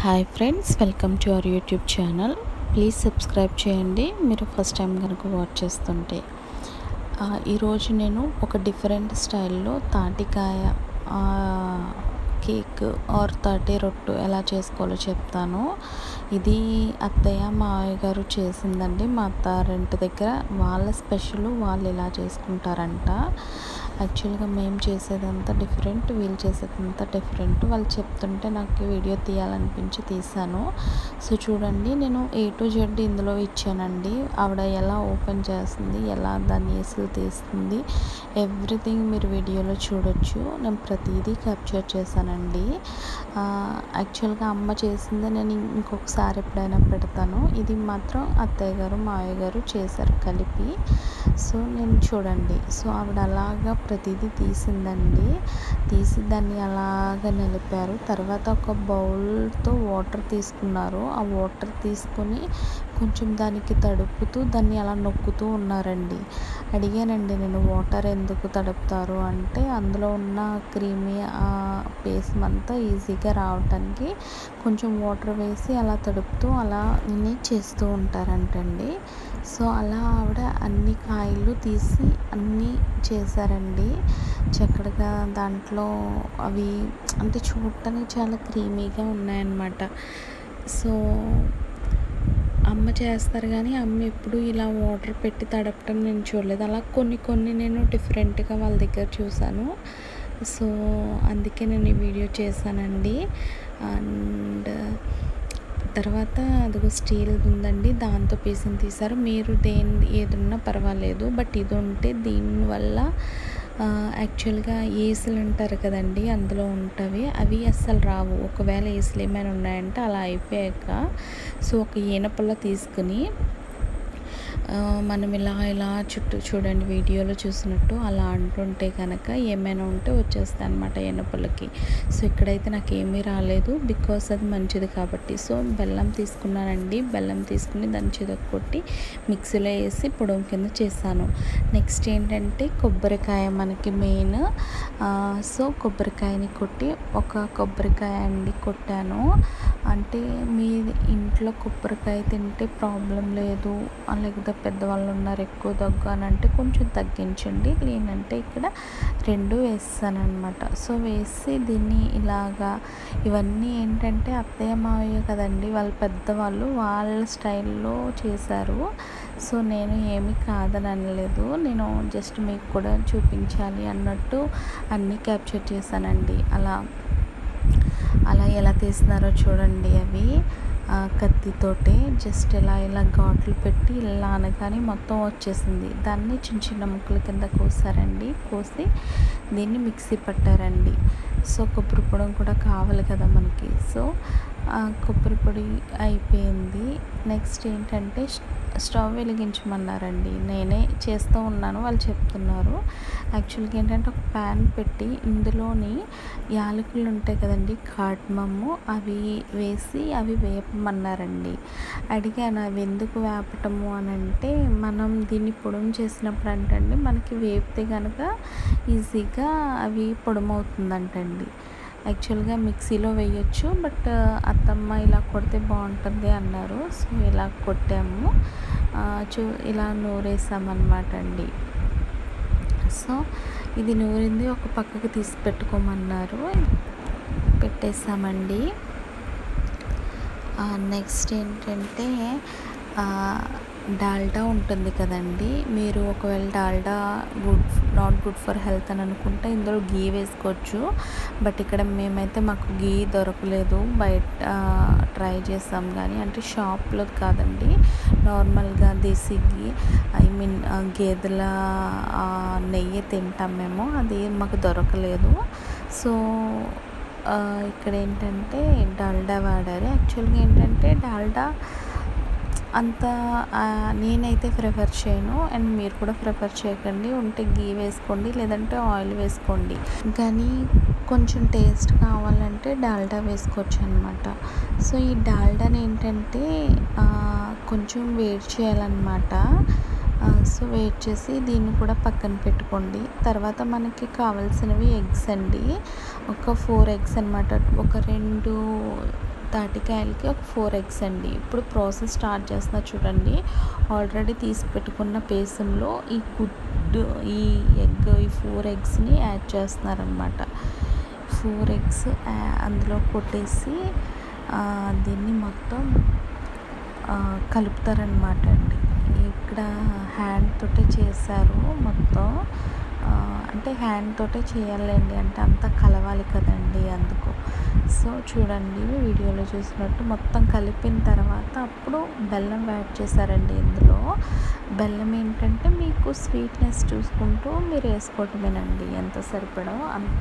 hi friends welcome to our YouTube channel please subscribe చేయండి మీరు first time కనుక watch చేస్తుంటే ఆ, ఈరోజు నేను ఒక డిఫరెంట్ స్టైల్లో తాటికాయ ఆ, కేక్ ఆర్ తాటి రొట్టు ఎలా చేసుకోవాలో చెప్తాను ఇది అత్తయ్య మావయ్య గారు చేసిందండి మా అత్తారింటి దగ్గర వాళ్ళ స్పెషల్ వాళ్ళు ఇలా చేసుకుంటారంట యాక్చువల్గా మేము చేసేదంతా డిఫరెంట్ వీళ్ళు చేసేదంతా డిఫరెంట్ వాళ్ళు చెప్తుంటే నాకు వీడియో తీయాలనిపించి తీసాను సో చూడండి నేను ఏ టు జెడ్ ఇందులో ఇచ్చానండి ఆవిడ ఎలా ఓపెన్ చేస్తుంది ఎలా దాన్ని ఏసులు తీస్తుంది ఎవ్రీథింగ్ మీరు వీడియోలో చూడొచ్చు నేను ప్రతిదీ క్యాప్చర్ చేశానండి యాక్చువల్గా అమ్మ చేసింది నేను ఇంకొకసారి ఎప్పుడైనా పెడతాను ఇది మాత్రం అత్తయ్య గారు మావయ్య గారు చేశారు కలిపి సో నేను చూడండి సో ఆవిడ అలాగా ప్రతిదీ తీసిందండి తీసి దాన్ని అలాగ నిలిపారు తర్వాత ఒక బౌల్తో వాటర్ తీసుకున్నారు ఆ వాటర్ తీసుకొని కొంచెం దానికి తడుపుతూ దాన్ని అలా నొక్కుతూ ఉన్నారండి అడిగానండి నేను వాటర్ ఎందుకు తడుపుతారు అంటే అందులో ఉన్న క్రీమీ పేస్ట్ అంతా ఈజీగా రావటానికి కొంచెం వాటర్ వేసి అలా తడుపుతూ అలా అన్నీ చేస్తూ ఉంటారంటండి సో అలా ఆవిడ అన్ని కాయలు తీసి అన్నీ చేశారండి చక్కగా దాంట్లో అవి అంటే చూడటానికి చాలా క్రీమీగా ఉన్నాయన్నమాట సో అమ్మ చేస్తారు కానీ అమ్మ ఎప్పుడు ఇలా వాటర్ పెట్టి తడపటం నేను చూడలేదు అలా కొన్ని కొన్ని నేను డిఫరెంట్గా వాళ్ళ దగ్గర చూశాను సో అందుకే నేను ఈ వీడియో చేశానండి అండ్ తర్వాత అదిగో స్టీల్ ఉందండి దాంతో పీసుని తీశారు మీరు దేని ఏదున్నా పర్వాలేదు బట్ ఇది ఉంటే దీనివల్ల యాక్చువల్గా ఏసులు అంటారు కదండి అందులో ఉంటవి అవి అస్సలు రావు ఒకవేళ ఏసులు ఏమైనా ఉన్నాయంటే అలా అయిపోయాక సో ఒక ఈనపల్ల తీసుకుని ఆ, మనం ఇలా ఇలా చుట్టూ చూడండి వీడియోలో చూసినట్టు అలా అంటుంటే కనుక ఏమైనా ఉంటే వచ్చేస్తాయి అనమాట ఎనపలకి సో ఇక్కడైతే నాకు ఏమీ రాలేదు బికాస్ అది మంచిది కాబట్టి సో బెల్లం తీసుకున్నానండి బెల్లం తీసుకుని దాన్ని చితక్కొట్టి మిక్సీలో వేసి పొడవు కింద చేశాను నెక్స్ట్ ఏంటంటే కొబ్బరికాయ మనకి మెయిన్ సో కొబ్బరికాయని కొట్టి ఒక కొబ్బరికాయ అండి కొట్టాను అంటే మీ ఇంట్లో కొబ్బరికాయ తింటే ప్రాబ్లం లేదు ఆ, లేకపోతే పెద్దవాళ్ళు ఉన్నారు ఎక్కువ దగ్గు అని అంటే కొంచెం తగ్గించండి నేనంటే ఇక్కడ రెండు వేస్తాను అనమాట సో వేసి దీన్ని ఇలాగా ఇవన్నీ ఏంటంటే అత్తయ్య మావయ్య కదండి వాళ్ళ పెద్దవాళ్ళు వాళ్ళ స్టైల్లో చేశారు సో నేను ఏమీ కాదని అనలేదు నేను జస్ట్ మీకు కూడా చూపించాలి అన్నట్టు అన్నీ క్యాప్చర్ చేశానండి అలా అలా ఎలా తీస్తున్నారో చూడండి అవి ఆ, కత్తితోటి జస్ట్ ఇలా ఇలా ఘాట్లు పెట్టి ఇలా అనగానే మొత్తం వచ్చేసింది దాన్ని చిన్న చిన్న ముక్కల కింద కోసారండి కోసి దీన్ని మిక్సీ పట్టారండి సో కొబ్బరి పొడం కూడా కావాలి కదా మనకి సో ఆ కొబ్బరి పొడి అయిపోయింది నెక్స్ట్ ఏంటంటే స్టవ్ వెలిగించమన్నారండి నేనే చేస్తూ ఉన్నాను వాళ్ళు చెప్తున్నారు యాక్చువల్గా ఏంటంటే ఒక ప్యాన్ పెట్టి ఇందులోని యాలకులు ఉంటాయి కదండి కాడ్మము అవి వేసి అవి వేపమన్నారండి అడిగాను అవి ఎందుకు వేపటము అని అంటే మనం దీన్ని పొడుము చేసినప్పుడు అంటండి మనకి వేపితే కనుక ఈజీగా అవి పొడమవుతుందంటండి యాక్చువల్గా మిక్సీలో వేయొచ్చు బట్ అత్తమ్మ ఇలా కొడితే బాగుంటుంది అన్నారు సో ఇలా కొట్టాము ఆ, చూ ఇలా నూరేసామన్నమాట అండి సో ఇది నూరింది ఒక పక్కకు తీసి పెట్టుకోమన్నారు పెట్టేసామండి నెక్స్ట్ ఏంటంటే ఆ, డాల్డా ఉంటుంది కదండి మీరు ఒకవేళ Dalda good not good for health అని అనుకుంటే ఇందులో గీ వేసుకోవచ్చు బట్ ఇక్కడ మేమైతే మాకు గీ దొరకలేదు బయట ట్రై చేసాం కానీ అంటే షాప్లో కాదండి నార్మల్గా దేశీ గీ ఐ మీన్ గేదెల ఆ, నెయ్యి తింటాం మేము అది మాకు దొరకలేదు సో ఆ, ఇక్కడ ఏంటంటే డాల్డా వాడారు యాక్చువల్గా ఏంటంటే డాల్డా అంత ఆ, నేనైతే ప్రిఫర్ చేయను అండ్ మీరు కూడా ప్రిఫర్ చేయకండి ఉంటే గీ వేసుకోండి లేదంటే ఆయిల్ వేసుకోండి కానీ కొంచెం టేస్ట్ కావాలంటే డాల్డా వేసుకోవచ్చు అనమాట సో ఈ డాల్డాని ఏంటంటే ఆ, కొంచెం వేడి చేయాలన్నమాట ఆ, సో వేడి చేసి దీన్ని కూడా పక్కన పెట్టుకోండి తర్వాత మనకి కావాల్సినవి ఎగ్స్ అండి ఒక ఫోర్ ఎగ్స్ అనమాట ఒక రెండు తాటికాయలకి ఒక ఫోర్ ఎగ్స్ అండి ఇప్పుడు ప్రాసెస్ స్టార్ట్ చేస్తున్నా చూడండి ఆల్రెడీ తీసి పెట్టుకున్న పేసంలో ఈ గుడ్డు ఈ ఎగ్ ఈ ఫోర్ ఎగ్స్ని యాడ్ చేస్తున్నారనమాట ఫోర్ ఎగ్స్ అందులో కొట్టేసి దీన్ని మొత్తం కలుపుతారనమాట అండి ఇక్కడ హ్యాండ్ తోటే చేశారు మొత్తం అంటే హ్యాండ్ తోటే చేయాలండి అంటే అంతా కలవాలి కదండి అందుకు సో చూడండి వీడియోలో చూసినట్టు మొత్తం కలిపిన తర్వాత అప్పుడు బెల్లం యాడ్ చేశారండి ఇందులో బెల్లం ఏంటంటే మీకు స్వీట్నెస్ చూసుకుంటూ మీరు వేసుకోవటమేనండి ఎంత సరిపడో అంత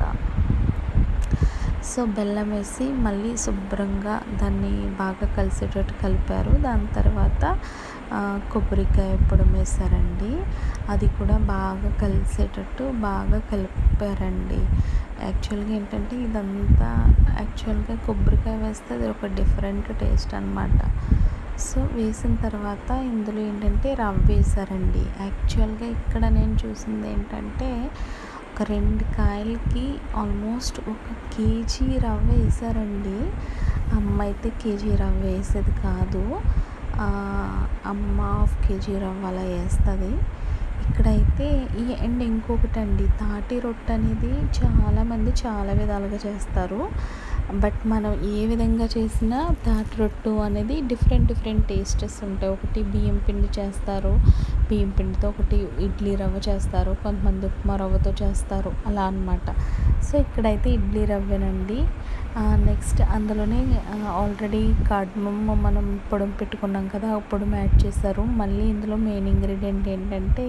సో బెల్లం వేసి మళ్ళీ శుభ్రంగా దాన్ని బాగా కలిసేటట్టు కలిపారు దాని తర్వాత కొబ్బరికాయ పొడి వేసారండి అది కూడా బాగా కలిసేటట్టు బాగా కలిపారండి యాక్చువల్గా ఏంటంటే ఇదంతా యాక్చువల్గా కొబ్బరికాయ వేస్తే అది ఒక డిఫరెంట్ టేస్ట్ అనమాట సో వేసిన తర్వాత ఇందులో ఏంటంటే రవ్వ వేసారండి యాక్చువల్గా ఇక్కడ నేను చూసింది ఏంటంటే ఒక రెండు కాయలకి ఆల్మోస్ట్ ఒక కేజీ రవ్వ వేసారండి అమ్మ అయితే కేజీ రవ్వ వేసేది కాదు అమ్మ హాఫ్ కేజీ రవ్వ అలా వేస్తుంది ఇక్కడైతే ఈ అండ్ ఇంకొకటి అండి తాటి రొట్టె అనేది చాలామంది చాలా విధాలుగా చేస్తారు బట్ మనం ఏ విధంగా చేసినా తాటి రొట్టు అనేది డిఫరెంట్ డిఫరెంట్ టేస్టెస్ ఉంటాయి ఒకటి బియ్యం పిండి చేస్తారు బియ్యం పిండితో ఒకటి ఇడ్లీ రవ్వ చేస్తారు కొంతమంది ఉప్మా రవ్వతో చేస్తారు అలా అనమాట సో ఇక్కడైతే ఇడ్లీ రవ్వేనండి నెక్స్ట్ అందులోనే ఆల్రెడీ కార్డ్మమ్ మనం పొడం పెట్టుకున్నాం కదా ఆ పొడం యాడ్ చేశారు మళ్ళీ ఇందులో మెయిన్ ఇంగ్రీడియంట్ ఏంటంటే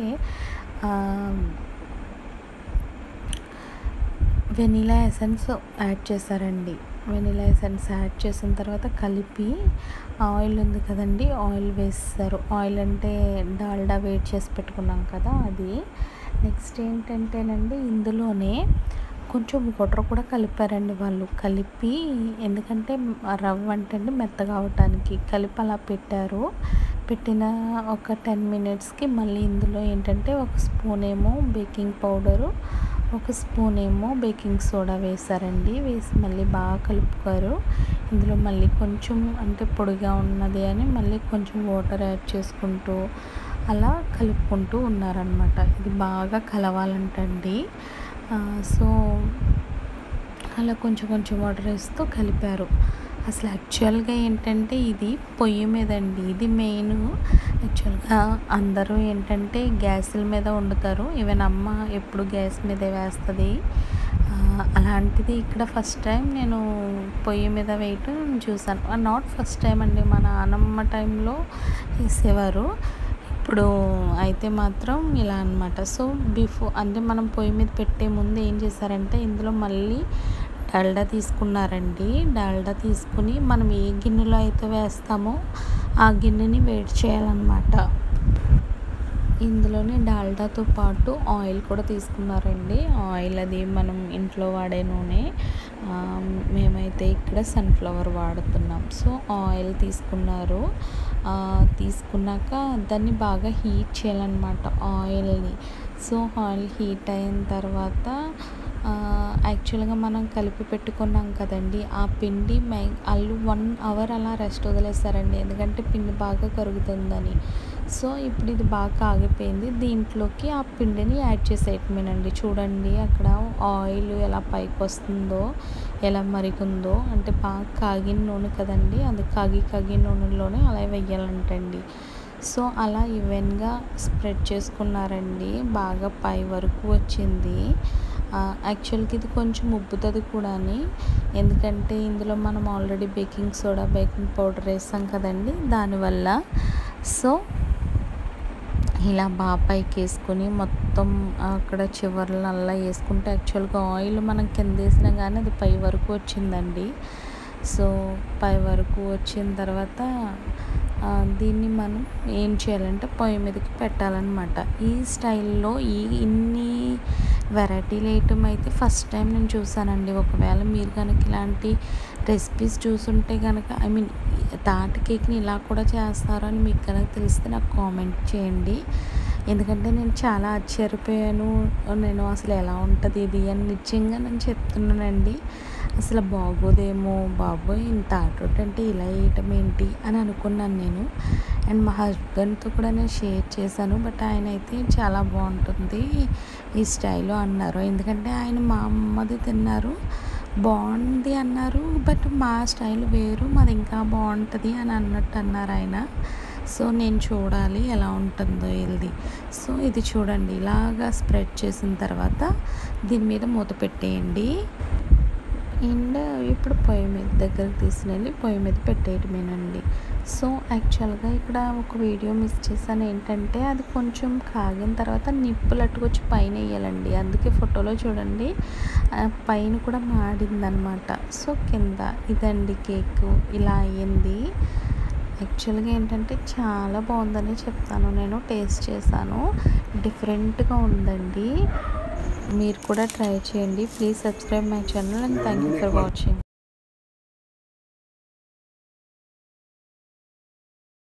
వెనీలా ఎసెన్స్ యాడ్ చేశారండి వెనీలా ఎసెన్స్ యాడ్ చేసిన తర్వాత కలిపి ఆయిల్ ఉంది కదండి ఆయిల్ వేస్తారు ఆయిల్ అంటే డాల్డా వేడి చేసి పెట్టుకున్నాం కదా అది నెక్స్ట్ ఏంటంటేనండి ఇందులోనే కొంచెం వాటర్ కూడా కలిపారండి వాళ్ళు కలిపి ఎందుకంటే రవ్వ అంటే మెత్తగా అవటానికి కలిపి అలా పెట్టారు పెట్టిన ఒక టెన్ మినిట్స్కి మళ్ళీ ఇందులో ఏంటంటే ఒక స్పూన్ ఏమో బేకింగ్ పౌడరు ఒక స్పూన్ ఏమో బేకింగ్ సోడా వేసారండి వేసి మళ్ళీ బాగా కలుపుతారు ఇందులో మళ్ళీ కొంచెం అంటే పొడిగా ఉన్నది అని మళ్ళీ కొంచెం వాటర్ యాడ్ చేసుకుంటూ అలా కలుపుకుంటూ ఉన్నారనమాట ఇది బాగా కలవాలంటండి సో అలా కొంచెం కొంచెం వాటర్ వేస్తూ కలిపారు అసలు యాక్చువల్గా ఏంటంటే ఇది పొయ్యి మీద అండి ఇది మెయిన్ యాక్చువల్గా అందరూ ఏంటంటే గ్యాసుల మీద వండుతారు ఈవెన్ అమ్మ ఎప్పుడు గ్యాస్ మీదే వేస్తుంది అలాంటిది ఇక్కడ ఫస్ట్ టైం నేను పొయ్యి మీద వేయటం చూసాను నాట్ ఫస్ట్ టైం అండి మా నానమ్మ టైంలో వేసేవారు ఇప్పుడు అయితే మాత్రం ఇలా అనమాట సో బిఫోర్ అంటే మనం పొయ్యి మీద పెట్టే ముందు ఏం చేశారంటే ఇందులో మళ్ళీ డాల్డా తీసుకున్నారండి డాల్డా తీసుకుని మనం ఏ గిన్నెలో అయితే వేస్తామో ఆ గిన్నెని వేడి చేయాలన్నమాట ఇందులోనే డాల్డాతో పాటు ఆయిల్ కూడా తీసుకున్నారండి ఆయిల్ అది మనం ఇంట్లో వాడే నూనె మేమైతే ఇక్కడ సన్ఫ్లవర్ వాడుతున్నాం సో ఆయిల్ తీసుకున్నారు తీసుకున్నాక దాన్ని బాగా హీట్ చేయాలన్నమాట ఆయిల్ని సో ఆయిల్ హీట్ అయిన తర్వాత యాక్చువల్గా మనం కలిపి పెట్టుకున్నాం కదండి ఆ పిండి మై వాళ్ళు వన్ అవర్ అలా రెస్ట్ వదిలేస్తారండి ఎందుకంటే పిండి బాగా కరుగుతుందని సో ఇప్పుడు ఇది బాగా కాగిపోయింది దీంట్లోకి ఆ పిండిని యాడ్ చేసేయటమేనండి చూడండి అక్కడ ఆయిల్ ఎలా పైకి వస్తుందో ఎలా మరిగిందో అంటే బాగా కాగిన నూనె కదండి అది కాగి కాగిన నూనెలోనే అలా వేయాలంటండి సో అలా ఈవెన్గా స్ప్రెడ్ చేసుకున్నారండి బాగా పై వరకు వచ్చింది యాక్చువల్గా ఇది కొంచెం ఉబ్బుతుంది కూడా ఎందుకంటే ఇందులో మనం already baking soda baking powder వేసాం కదండి దానివల్ల సో ఇలా బాగా పైకి వేసుకొని మొత్తం అక్కడ చివర్లల్లా వేసుకుంటే యాక్చువల్గా ఆయిల్ మనం కింద వేసినా కానీ అది పై వరకు వచ్చిందండి సో పై వరకు వచ్చిన తర్వాత దీన్ని మనం ఏం చేయాలంటే పొయ్యి మీదకి పెట్టాలన్నమాట ఈ స్టైల్లో ఈ ఇన్ని వెరైటీలు వేయటం అయితే ఫస్ట్ టైం నేను చూసానండి ఒకవేళ మీరు కనుక ఇలాంటి రెసిపీస్ చూసుంటే కనుక ఐ మీన్ తాటి కేక్ని ఇలా కూడా చేస్తారో అని మీకు కనుక తెలిస్తే నాకు కామెంట్ చేయండి ఎందుకంటే నేను చాలా ఆశ్చర్యపోయాను నేను అసలు ఎలా ఉంటుంది ఇది అని నిజంగా నేను చెప్తున్నానండి అసలు బాగోదేమో బాబోయ్ ఇంత ఆర్డర్ అంటే ఇలా వేయటం ఏంటి అని అనుకున్నాను నేను అండ్ మా హస్బెండ్తో కూడా నేను షేర్ చేశాను బట్ ఆయన అయితే చాలా బాగుంటుంది ఈ స్టైల్లో అన్నారు ఎందుకంటే ఆయన మా అమ్మది తిన్నారు బాగుంది అన్నారు బట్ మా స్టైల్ వేరు మాది ఇంకా బాగుంటుంది అని అన్నట్టు అన్నారు ఆయన సో నేను చూడాలి ఎలా ఉంటుందో ఇది సో ఇది చూడండి ఇలాగా స్ప్రెడ్ చేసిన తర్వాత దీని మీద మూత పెట్టేయండి అండ్ ఇప్పుడు పొయ్యి మీద దగ్గరకు తీసుకెళ్ళి పొయ్యి మీద పెట్టేయటమేనండి సో యాక్చువల్గా ఇక్కడ ఒక వీడియో మిస్ చేశాను ఏంటంటే అది కొంచెం కాగిన తర్వాత నిప్పులు అట్టుకొచ్చి పైన వేయాలండి అందుకే ఫోటోలో చూడండి పైన కూడా మాడిందనమాట సో కింద ఇదండి కేక్ ఇలా అయ్యింది యాక్చువల్గా ఏంటంటే చాలా బాగుందని చెప్తాను నేను టేస్ట్ చేశాను డిఫరెంట్గా ఉందండి మీరు కూడా ట్రై చేయండి please subscribe my channel and thank you for watching